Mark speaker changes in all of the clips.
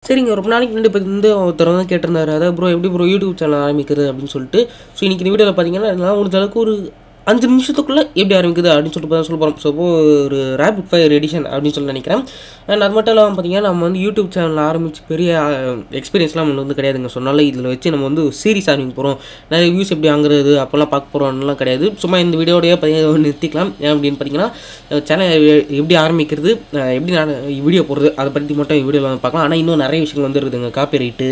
Speaker 1: சரிங்க ரொம்ப நாளைக்கு முன்னாடி இப்போ வந்து ஒருத்தர் வந்து கேட்டிருந்தாரு அதாவது ப்ரோ எப்படி ப்ரோ யூடியூப் சேனல் ஆரம்பிக்கிறது அப்படின்னு சொல்லிட்டு ஸோ இன்றைக்கி இந்த வீடியோவில் பார்த்தீங்கன்னா நான் முடிஞ்ச அளவுக்கு ஒரு அஞ்சு நிமிஷத்துக்குள்ளே எப்படி ஆரம்பிக்குது அப்படின்னு சொல்லிட்டு தான் சொல்ல போகிறோம் ஸோ இப்போ ஒரு ரேபிட் ஃபயர் எடிஷன் அப்படின்னு சொல்லி நினைக்கிறேன் அண்ட் அது மட்டும் இல்லாமல் பார்த்தீங்கன்னா நம்ம வந்து யூடியூப் சேனல் ஆரம்பித்து பெரிய எக்ஸ்பீரியன்ஸ்லாம் நம்மளுக்கு வந்து கிடையாதுங்க சொன்னால இதில் வச்சு நம்ம வந்து சீரிஸ் ஆரம்பிக்க போகிறோம் நிறைய வியூஸ் எப்படி வாங்குறது அப்போல்லாம் பார்க்க போகிறோம்லாம் கிடையாது சும்மா இந்த வீடியோடய பார்த்தீங்கன்னா நிறுத்திக்கலாம் ஏன் அப்படின்னு பார்த்தீங்கன்னா சேனல் எப்படி ஆரம்பிக்கிறது அஹ் எப்படி நான் வீடியோ போடுறது அதை பற்றி மட்டும் வீடியோவில் வந்து பார்க்கலாம் ஆனால் இன்னும் நிறைய விஷயங்கள் வந்து இருக்குதுங்க copyright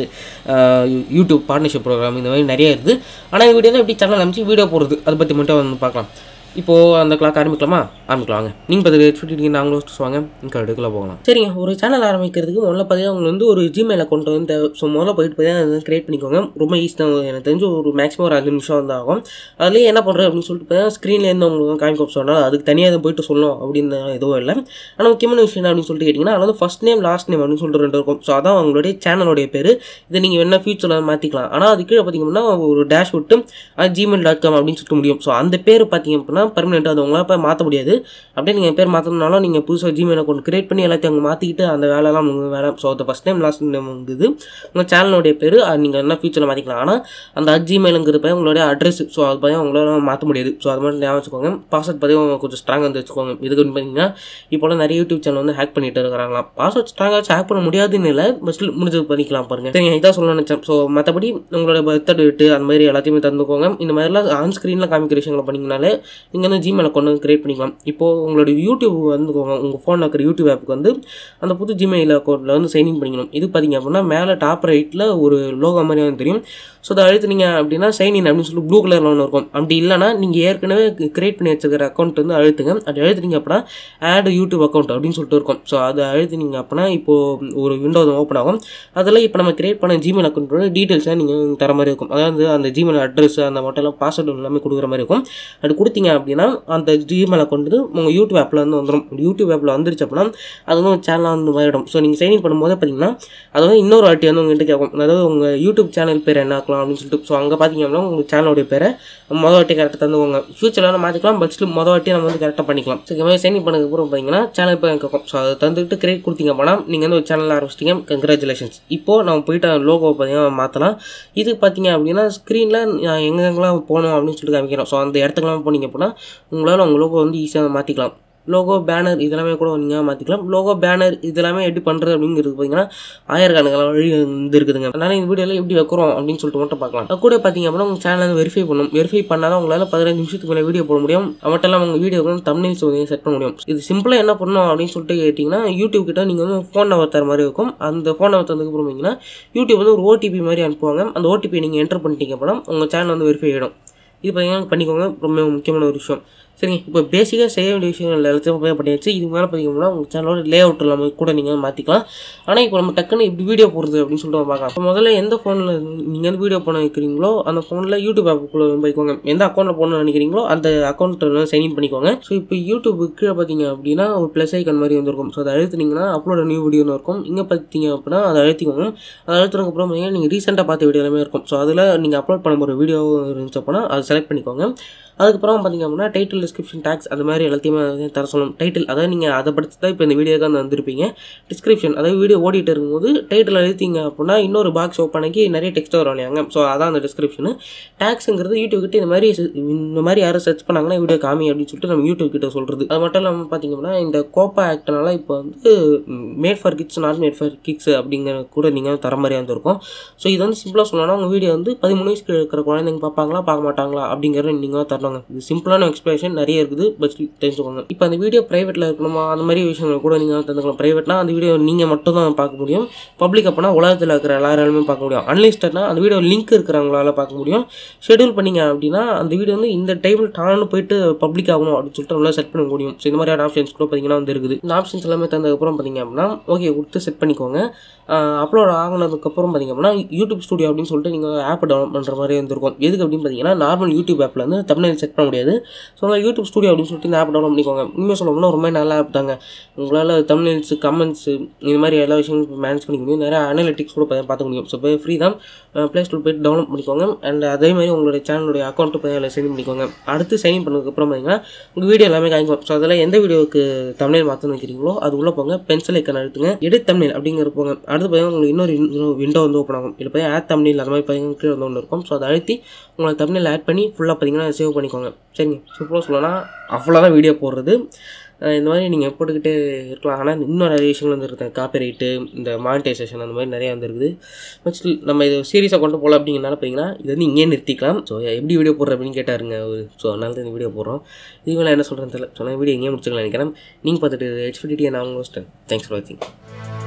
Speaker 1: YouTube partnership program இந்த மாதிரி நிறைய இருக்குது ஆனால் இந்த வீடியோ எப்படி சேனல் அமைச்சு வீடியோ போடுறது அதை பற்றி மட்டும் வந்து பார்க்கலாம் இப்போது அந்த கிளாக் ஆரம்பிக்கலாமா ஆரம்பிக்கலாம் வாங்க நீங்கள் பார்த்து சொல்லிட்டு நாங்களும் ஃபஸ்ட்டு வாங்க இங்கே அடுக்கல போகலாம் சரிங்க ஒரு சேனல் ஆரம்பிக்கிறதுக்கு முதல்ல பார்த்தீங்கன்னா உங்களுக்கு வந்து ஒரு ஜிமெயில் அக்கௌண்ட் வந்து தேவை ஸோ முதல்ல போயிட்டு பார்த்தீங்கன்னா கிரியேட் பண்ணிக்கோங்க ரொம்ப ஈஸி தான் எனக்கு தெரிஞ்சு ஒரு மேக்ஸிமம் ஒரு அஞ்சு நிமிஷம் வந்து ஆகும் அதுலேயே என்ன பண்ணுறது அப்படின்னு சொல்லிட்டு பார்த்தீங்கன்னா ஸ்க்ரீன்லேருந்து உங்களுக்கு காமிக்க சொன்னால் அதுக்கு தனியாக அதை போயிட்டு சொல்லணும் அப்படின்னு எதுவும் இல்லை ஆனால் முக்கியமான விஷயம் என்ன அப்படின்னு சொல்லிட்டு கேட்டிங்கன்னா அது வந்து ஃபஸ்ட் நேம் லாஸ்ட் நேம் அப்படின்னு சொல்லிட்டு ரெண்டு இருக்கும் ஸோ அதான் உங்களுடைய சேனலோடைய பேர் இதை நீங்கள் என்ன ஃபியூச்சரில் மாற்றிக்கலாம் ஆனால் அது கீழே பார்த்தீங்கன்னா ஒரு டேஷ் விட்டு ஜிமெயில் டாட் காம் அப்படின்னு சொல்லிட்டு முடியும் ஸோ அந்த பேர் பார்த்தீங்க அப்படின்னா பர்மனெண்ட் அது உங்களால் போய் மாற்ற முடியாது அப்படியே நீங்கள் பேர் மாற்றணுனாலும் நீங்கள் புதுசாக ஜிமெயில் அக்கௌண்ட் கிரியேட் பண்ணி எல்லாத்தையும் அங்கே மாற்றிக்கிட்டு அந்த வேலைலாம் உங்களுக்கு வேலை ஸோ அது ஃபஸ்ட் நேம் லாஸ்ட் நேம் இருக்குது உங்கள் சேனலோடைய பேர் அது நீங்கள் என்ன ஃபியூச்சரில் மாற்றிக்கலாம் ஆனால் அந்த ஜிமெயிலுங்கிறது போய் உங்களுடைய அட்ரஸ் ஸோ அது பார்த்தீங்கன்னா உங்களால் மாற்ற முடியாது ஸோ அது மாதிரி ஞாபகம் வச்சுக்கோங்க பாஸ்வேர்ட் பார்த்தீங்கன்னா கொஞ்சம் ஸ்ட்ராங்காக வந்து வச்சுக்கோங்க இதுக்கு வந்து பார்த்தீங்கன்னா இப்போலாம் நிறைய யூடியூப் சேனல் வந்து ஹேக் பண்ணிட்டு இருக்கிறாங்களாம் பாஸ்வேர்ட் ஸ்ட்ராங்காக வச்சு ஹேக் பண்ண முடியாதுன்னு இல்லை பட் முடிஞ்சது பண்ணிக்கலாம் பாருங்க சரிங்க இதான் சொல்ல நினச்சேன் ஸோ மற்றபடி உங்களோட பர்த் டேட்டு அந்த மாதிரி எல்லாத்தையுமே தந்துக்கோங்க இந்த மாதிரிலாம் ஆன் ஸ்க்ரீனில் காமிக்கிற விஷயங்களை பண்ணிங்கனாலே நீங்கள் வந்து ஜிமெயில் அக்கௌண்ட் கிரியேட் பண்ணிக்கலாம் இப்போது உங்களோட யூடியூப் வந்துக்கோங்க உங்கள் ஃபோனில் இருக்கிற யூடியூப் ஆப்புக்கு வந்து அந்த புது ஜிமெயில் அக்கௌண்ட்டில் வந்து சைன்இன் பண்ணிக்கணும் இது பார்த்தீங்க அப்படின்னா மேலே டாப் ரைட்டில் ஒரு லோகோ மாதிரி வந்து தெரியும் ஸோ அதை அழுத்துனீங்க அப்படின்னா சைன்இன் அப்படின்னு சொல்லி ப்ளூ கலரில் ஒன்று இருக்கும் அப்படி இல்லைனா நீங்கள் ஏற்கனவே கிரியேட் பண்ணி வச்சிருக்கிற அக்கௌண்ட் வந்து அழுத்துங்க அப்படி அழுத்துனீங்க அப்படின்னா ஆட் யூடியூப் அக்கௌண்ட் அப்படின்னு சொல்லிட்டு இருக்கும் ஸோ அதை அழுத்துனீங்க அப்படின்னா இப்போது ஒரு விண்டோ ஓப்பன் ஆகும் அதில் இப்போ நம்ம கிரியேட் பண்ண ஜிமெயில் அக்கௌண்ட்டோட டீட்டெயில்ஸாக நீங்கள் தர மாதிரி இருக்கும் அதாவது அந்த ஜிமெயில் அட்ரஸ் அந்த மட்டும் பாஸ்வேர்டு எல்லாமே கொடுக்குற மாதிரி இருக்கும் அது கொடுத்தீங்க அப்படின்னா அந்த ஜிமெயில் அக்கௌண்ட் வந்து உங்கள் யூடியூப் ஆப்பில் வந்து வந்துடும் யூடியூப் ஆப்பில் வந்துருச்சு அப்படின்னா அது வந்து உங்கள் சேனலாக வந்து மாறிடும் ஸோ நீங்கள் சைன்இன் பண்ணும்போது பார்த்தீங்கன்னா அது வந்து இன்னொரு வாட்டி வந்து உங்கள்கிட்ட கேட்கும் அதாவது உங்கள் யூடியூப் சேனல் பேர் என்ன ஆக்கலாம் அப்படின்னு சொல்லிட்டு ஸோ அங்கே பார்த்தீங்க அப்படின்னா உங்கள் சேனலோடைய பேரை மொதல் வாட்டி கரெக்டாக தந்துவோங்க ஃபியூச்சரில் மாற்றிக்கலாம் பட் ஸ்டில் மொதல் வாட்டி நம்ம வந்து கரெக்டாக பண்ணிக்கலாம் ஸோ இந்த மாதிரி சைன்இன் பண்ணதுக்கப்புறம் பார்த்தீங்கன்னா சேனல் பேர் கேட்கும் ஸோ அதை தந்துட்டு கிரியேட் கொடுத்தீங்க அப்படின்னா நீங்கள் வந்து ஒரு சேனல் ஆரம்பிச்சிட்டிங்க கங்க்ராச்சுலேஷன்ஸ் இப்போது நம்ம போயிட்டு லோகோ பார்த்தீங்கன்னா மாற்றலாம் இது பார்த்தீங்க அப்படின்னா ஸ்க்ரீனில் எங்கெங்கெல்லாம் போகணும் அப்படின்னு சொல்லிட்டு காமிக்கிறோம் ஸோ அந்த இடத்துக்குலாம் போனீங்க அப்படின்னா உங்களால் உங்கள் லோகோ வந்து ஈஸியாக மாற்றிக்கலாம் லோகோ பேனர் இதெல்லாமே கூட நீங்கள் மாற்றிக்கலாம் லோகோ பேனர் இதெல்லாமே எப்படி பண்ணுறது அப்படிங்கிறது பார்த்தீங்கன்னா ஆயிரக்கணக்கான வழி வந்து இருக்குதுங்க அதனால் இந்த வீடியோவில் எப்படி வைக்கிறோம் அப்படின்னு சொல்லிட்டு மட்டும் பார்க்கலாம் அது கூட பார்த்தீங்க அப்படின்னா உங்கள் சேனலை வெரிஃபை பண்ணணும் வெரிஃபை பண்ணால் தான் உங்களால் பதினஞ்சு நிமிஷத்துக்கு மேலே வீடியோ போட முடியும் அது மட்டும் இல்லாமல் உங்கள் வீடியோக்கு வந்து தமிழ்ஸ் வந்து செட் பண்ண முடியும் இது சிம்பிளாக என்ன பண்ணணும் அப்படின்னு சொல்லிட்டு கேட்டிங்கன்னா யூடியூப் கிட்ட நீங்கள் வந்து ஃபோன் நம்பர் தர மாதிரி இருக்கும் அந்த ஃபோன் நம்பர் தந்ததுக்கப்புறம் பார்த்தீங்கன்னா யூடியூப் வந்து ஒரு ஓடிபி மாதிரி அனுப்புவாங்க அந்த ஓடிபி நீங்கள் என்டர் பண்ணிட்டீங்க அப்படின்னா உங்கள் சேனல் வந்து வெரிஃபை ஆகிடும் இது பார்த்தீங்கன்னா பண்ணிக்கோங்க ரொம்ப முக்கியமான ஒரு விஷயம் சரிங்க இப்போ பேசிக்காக செய்ய வேண்டிய விஷயங்கள் எல்லாத்தையும் உபயோக பண்ணியாச்சு இது மேலே பார்த்தீங்கன்னா உங்கள் சேனலோட லே அவுட் இல்லாமல் கூட நீங்கள் மாற்றிக்கலாம் ஆனால் இப்போ நம்ம டக்குன்னு இப்படி வீடியோ போடுறது அப்படின்னு சொல்லிட்டு நம்ம பார்க்கலாம் இப்போ முதல்ல எந்த ஃபோனில் நீங்கள் வந்து வீடியோ பண்ண வைக்கிறீங்களோ அந்த ஃபோனில் யூடியூப் ஆப்புக்குள்ளே போய்க்கோங்க எந்த அக்கௌண்ட்டில் போடணும்னு நினைக்கிறீங்களோ அந்த அக்கௌண்ட்டில் சைன்இன் பண்ணிக்கோங்க ஸோ இப்போ யூடியூப் கீழே பார்த்தீங்க அப்படின்னா ஒரு ப்ளஸ் ஐக்கன் மாதிரி வந்திருக்கும் ஸோ அதை அழுத்துனீங்கன்னா அப்லோட் நியூ வீடியோன்னு இருக்கும் இங்கே பார்த்தீங்க அப்படின்னா அதை அழுத்திக்கோங்க அதை அழுத்துனதுக்கப்புறம் பார்த்தீங்கன்னா நீங்கள் ரீசெண்டாக பார்த்த வீடியோ எல்லாமே இருக்கும் ஸோ அதில் நீங்கள் அப்லோட் பண்ண போகிற வீடியோ இருந்துச்சு அப்படின்னா அதை செலக்ட் பண்ணிக்கோங்க அதுக்கப்புறம் பார்த்தீங்க அப்படின்னா டைட்டில் டிஸ்கிரிப்ஷன் டேக்ஸ் அந்த மாதிரி எல்லாத்தையுமே தர சொல்லணும் டைட்டில் அதாவது நீங்கள் அதை படிச்சு தான் இப்போ இந்த வீடியோக்கு வந்து வந்திருப்பீங்க டிஸ்கிரிப்ஷன் அதாவது வீடியோ ஓடிட்டு இருக்கும்போது டைட்டில் எழுதிங்க அப்படின்னா இன்னொரு பாக்ஸ் ஓப்பன் ஆகி நிறைய டெக்ஸ்ட் வரும் இல்லையாங்க ஸோ அதான் அந்த டிஸ்கிரிப்ஷனு டேக்ஸுங்கிறது யூடியூப் கிட்ட இந்த மாதிரி இந்த மாதிரி யாரும் சர்ச் பண்ணாங்கன்னா வீடியோ காமி அப்படின்னு சொல்லிட்டு நம்ம யூடியூப் கிட்ட சொல்கிறது அது மட்டும் இல்லாமல் பார்த்தீங்க அப்படின்னா இந்த கோப்பா ஆக்டனால இப்போ வந்து made for kids not made for kids அப்படிங்கிற கூட நீங்கள் தர மாதிரியாக இருந்திருக்கும் ஸோ இது வந்து சிம்பிளாக சொல்லணும்னா உங்கள் வீடியோ வந்து பதிமூணு வயசுக்கு இருக்கிற குழந்தைங்க பார்ப்பாங்களா பார்க்க மாட்டாங்களா அப்படிங்கிறத நீங்கள் தரணும் இது சிம்பிளான எக்ஸ்பிளேஷன் நிறைய இருக்குது பட் தெரிஞ்சுக்கோங்க இப்போ அந்த வீடியோ ப்ரைவேட்டில் இருக்கணுமா அந்த மாதிரி விஷயங்கள் கூட நீங்கள் தந்துக்கலாம் ப்ரைவேட்னா அந்த வீடியோ நீங்கள் மட்டும் தான் பார்க்க முடியும் பப்ளிக் அப்போனா உலகத்தில் இருக்கிற எல்லாராலுமே பார்க்க முடியும் அன்லிஸ்டட்னா அந்த வீடியோ லிங்க் இருக்கிறவங்களால பார்க்க முடியும் ஷெடியூல் பண்ணீங்க அப்படின்னா அந்த வீடியோ வந்து இந்த டைமில் டான்னு போயிட்டு பப்ளிக் ஆகணும் அப்படின்னு சொல்லிட்டு நம்மளால் செட் பண்ண முடியும் ஸோ இந்த மாதிரியான ஆப்ஷன்ஸ் கூட பார்த்தீங்கன்னா வந்து இருக்குது இந்த ஆப்ஷன்ஸ் எல்லாமே தந்ததுக்கப்புறம் பார்த்தீங்க அப்படின்னா ஓகே கொடுத்து செட் பண்ணிக்கோங்க அப்லோட் ஆகினதுக்கப்புறம் பார்த்தீங்க அப்படின்னா யூடியூப் ஸ்டுடியோ அப்படின்னு சொல்லிட்டு நீங்கள் ஆப் டவுன்லோட் பண்ணுற மாதிரி வந்துருக்கும் எதுக்கு அப்படின்னு பார்த்தீங்கன்னா நார்மல் யூடியூப் ஆப்பில் வந்து தமிழ் செட் பண்ண முடியாது ஸோ உங்கள் யூடியூப் ஸ்டுடியோ அப்படின்னு சொல்லிட்டு இந்த ஆப் டவுன்லோட் பண்ணிக்கோங்க உண்மையாக சொல்லணும்னா ரொம்ப நல்ல ஆப் தாங்க உங்களால் தமிழ்ஸ் கமெண்ட்ஸு இந்த மாதிரி எல்லா விஷயங்களும் மேனேஜ் பண்ணிக்க முடியும் நிறைய அனலிட்டிக்ஸ் கூட பார்த்து பார்த்துக்க முடியும் ஸோ இப்போ ஃப்ரீ தான் ப்ளே ஸ்டோர் போய்ட்டு டவுன்லோட் பண்ணிக்கோங்க அண்ட் அதே மாதிரி உங்களுடைய சேனலுடைய அக்கௌண்ட்டு போய் அதில் சைன் பண்ணிக்கோங்க அடுத்து சைன் பண்ணதுக்கப்புறம் பார்த்தீங்கன்னா உங்கள் வீடியோ எல்லாமே காய்க்கும் ஸோ அதில் எந்த வீடியோவுக்கு தமிழ் மாற்றணும் வைக்கிறீங்களோ அது உள்ளே போங்க பென்சில் ஐக்கன் அழுத்துங்க எடு தமிழ் அப்படிங்கிற போங்க அடுத்து பார்த்தீங்கன்னா உங்களுக்கு இன்னொரு இன்னொரு விண்டோ வந்து ஓப்பன் ஆகும் இதில் போய் ஆட் தமிழ் அந்த மாதிரி பார்த்தீங்கன்னா கீழே வந்து ஒன்று இருக்கும் ஸோ அதை அழுத்தி உங்களை தமிழில் ஆட் பண்ணி ஃபுல்லாக பார்த்தீங்கன்னா சேவ் பண்ணிக்கோங்க சரிங்க சூப்பராக சொல்லலாம் அவ்வளோதான் வீடியோ போடுறது அஹ் இந்த மாதிரி நீங்கள் போட்டுக்கிட்டே இருக்கலாம் ஆனால் இன்னும் நிறைய விஷயங்கள் வந்து இருக்குது காப்பி ரைட்டு இந்த மானிட்டைசேஷன் அந்த மாதிரி நிறையா வந்துருக்குது பட் ஸ்டில் நம்ம இது சீரியஸாக கொண்டு போகலாம் அப்படிங்கிறனால பார்த்தீங்கன்னா இது வந்து இங்கேயே நிறுத்திக்கலாம் ஸோ எப்படி வீடியோ போடுற அப்படின்னு கேட்டாருங்க அவர் ஸோ அதனால தான் இந்த வீடியோ போடுறோம் இது மேலே என்ன சொல்கிறேன்னு தெரியல சொன்னால் வீடியோ எங்கேயே முடிச்சுக்கலாம் நினைக்கிறேன் நீங்கள் பார்த்துட்டு ஹெச்பிடிடி நான் அவங்க தேங்க்ஸ் ஃபார் வாட்சிங்